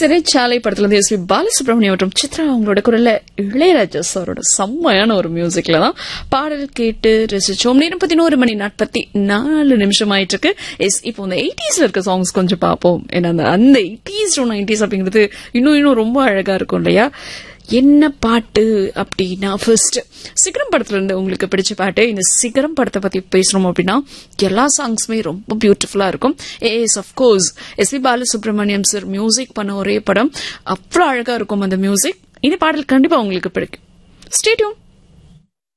சிறைச்சாலை படத்துல இருந்து எஸ் பி பாலசுப்ரமணியம் மற்றும் சித்ரா அவங்களோட குரல்ல இளையராஜா சாரோட செம்மையான ஒரு மியூசிக்ல தான் பாடல் கேட்டு ரசிச்சோம் நேரம் பதினோரு மணி நாற்பத்தி நாலு நிமிஷம் ஆயிட்டு இருக்கு எஸ் இப்போ இந்த எயிட்டிஸ்ல இருக்க சாங்ஸ் கொஞ்சம் பார்ப்போம் ஏன்னா அந்த அந்த எயிட்டிஸ் டு நைன்டிஸ் அப்படிங்கிறது இன்னும் இன்னும் ரொம்ப அழகா இருக்கும் இல்லையா என்ன பாட்டு அப்படின்னா ஃபர்ஸ்ட் சிகரம் படத்துல இருந்து உங்களுக்கு பிடிச்ச பாட்டு இந்த சிகரம் படத்தை பத்தி பேசணும் அப்படின்னா எல்லா சாங்ஸுமே ரொம்ப பியூட்டிஃபுல்லா இருக்கும் as of course S P Balasubramaniam sir music பண்ண ஒரே படம் அவ்வளோ அழகா இருக்கும் அந்த மியூசிக் இந்த பாடல் கண்டிப்பா உங்களுக்கு பிடிக்கும் ஸ்டேடியம்